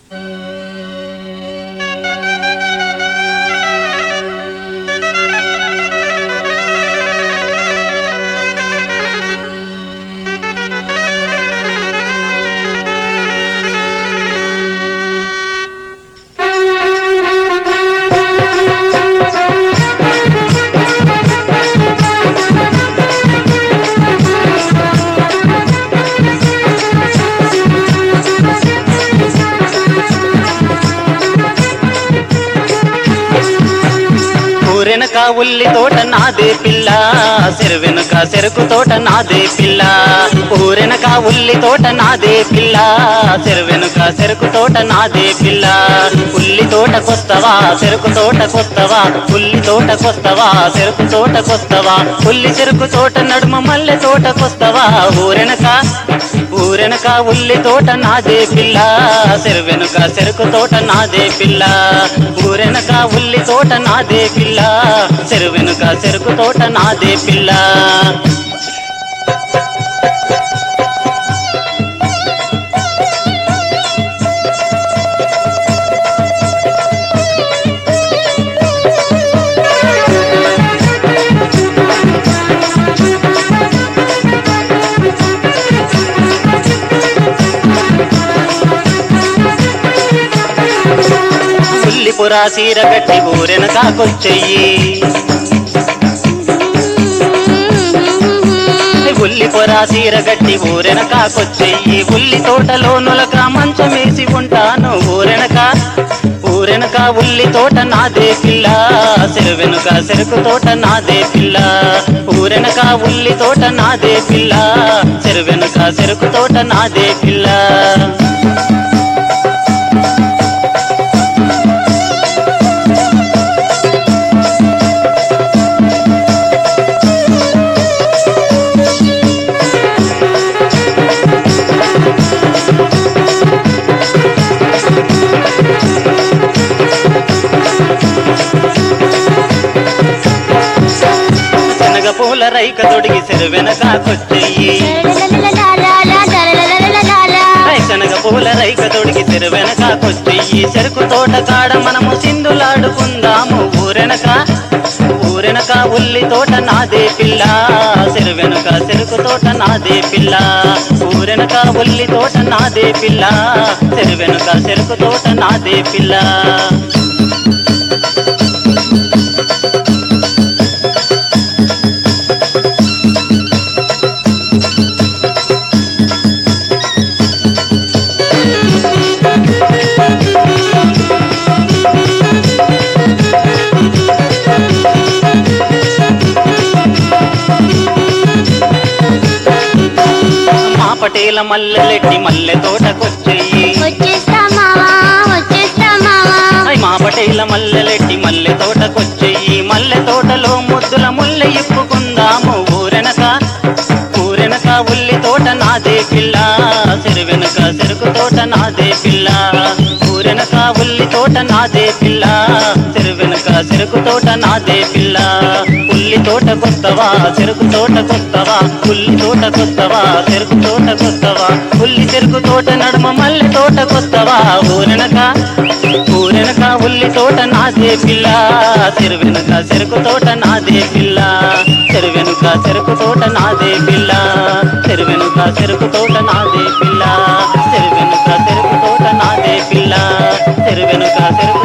ఊరెనక ఉల్లి తోట నాదే పిల్ల చెరువెనుక చెరుకు తోట నాదే పిల్ల ఊరెనక ఉల్లి తోట నాదే పిల్ల చెరువెనుక చెరుకు తోట నాదే పిల్ల ఉల్లి తోటకొస్తవా చెరుకు తోటకొస్తవా ఉల్లి తోటకొస్తవా చెరుకు తోటకొస్తవా ఉల్లి చెరుకు తోట నడుమ మల్లె తోటకొస్తవా ఊరెనక ఊరెనక ఉల్లి తోట నాదే పిల్ల చెరువెనుక చెరుకు తోట నాదే పిల్ల ఊరెనక ఉల్లి తోట నాదే పిల్ల చెరువెనుక చెరుకు తోట నాదే పిల్ల ఉల్లి పురా సీర కట్టి ఊరెనకాకొచ్చెయ్యి ఉల్లి పొరా సీర గట్టి ఊరెనకాకొచ్చెయ్యి ఉల్లి తోటలో నులక మంచమేసి ఉంటాను ఊరెనక ఊరెనక ఉల్లి తోట నాదే పిల్ల చెరువెనుక చెరుకు తోట నాదే పిల్ల ఊరెనక ఉల్లి తోట నాదే పిల్ల చెరువెనుక చెరుకు తోట నాదే పిల్ల శనగ పూల రైక తొడిగి చెరువెనకాకొచ్చెయ్యి ఐ శనగ పూల రైక తొడిగి చెరువెనకాకొచ్చెయ్యి చెరుకు తోట కాడ మనము సింధులాడుకుందాము ఊరెనక ఊరెనక ఉల్లి తోట నాదే పిల్ల చెరువెనక చెరుకు తోట నాదే పిల్ల ఊరెనక ఉల్లి తోట నాదే పిల్ల చెరువెనక చెరుకు తోట నాదే పిల్ల మా పటేల మల్లెలెట్టి మల్లె తోటకొచ్చెయ్యి ఐ మా పటేల మల్లెలెట్టి మల్లె తోటకొచ్చెయ్యి మల్లె తోటలో ముద్దుల ముల్లె ఇప్పుకుందాము ఊరెనక ఊరెనక ఉల్లి తోట నాదే పిల్ల చెరువెనక చెరుకు తోట నాదే పిల్ల ఊరెనక ఉల్లి తోట నాదే పిల్ల చెరువెనక చెరుకు తోట నాదే పిల్ల ఉల్లి తోట కొత్తవా చెరుకు తోట కొత్తవా ఉల్లి తోట కొత్తవా చెరుకు తోట కొత్తవా ఉల్లి చెరుకు తోట నడుమ మల్లె తోట కొత్తవా ఊరెనక ఊరెనక ఉల్లి తోట నాదే పిల్ల చెరువెనుక చెరుకు తోట నాదే పిల్ల చెరువెనుక చెరుకు తోట నాదే పిల్ల చెరువెనుక చెరుకు తోట నాదే పిల్ల చెరువెనుక చెరుకు తోట నాదే పిల్ల చెరువెనుక చెరుకు